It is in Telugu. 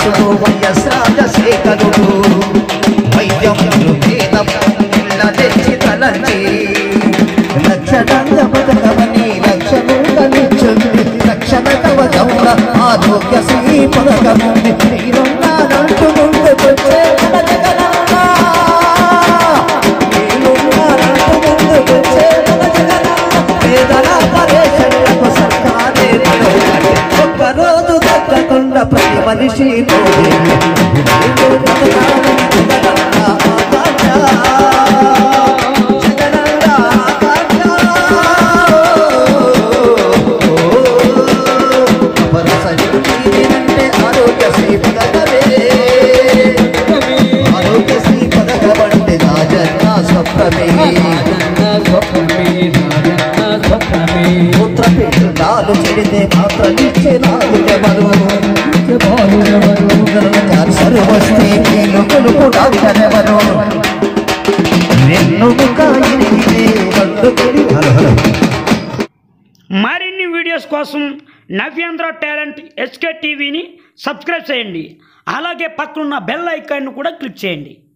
వారసుడు వైఎస్ రాజశేఖరుడు వైద్యం వేదం ఇళ్ళ తెచ్చి తలంచి లక్షణంగ బతకమని లక్షణుండనిచ్చుంది రక్షణ కవచముల ఆరోగ్య శ్రీ పథకముంది మీరున్నారంటూ ముందుకొచ్చే మన జగనన్న మీరున్నారంటూ ముందుకొచ్చే మన జగనన్న పేదల పరేషన్లకు సర్కారే మనోహరి. ఒక్కరోజు తగ్గకుండా ప్రతి మనిషి నోరే. మీరు బతకాలని జగనన్న ఆకాంక్ష. జగనన్న ఆకాంక్ష. అపరసహించినంటే ఆరోగ్యశ్రీ పథకమే. ఆరోగ్యశ్రీ పథకం అంటే రాజన్న స్వప్నమే మూత్రపిండాలు చెడితే మాత్రం ఇచ్చే నాలుగెవరు క్యాన్సర్ వస్తే కీలుకులు కూడా వినరెవరు వెన్నుముక ఇరిగితే కందుకుని హలో హలో మరిన్ని వీడియోస్ కోసం నవ్యాంధ్ర టాలెంట్ ఎస్కే టీవీని సబ్స్క్రైబ్ చేయండి అలాగే పక్కనున్న బెల్ ఐకాన్ను కూడా క్లిక్ చేయండి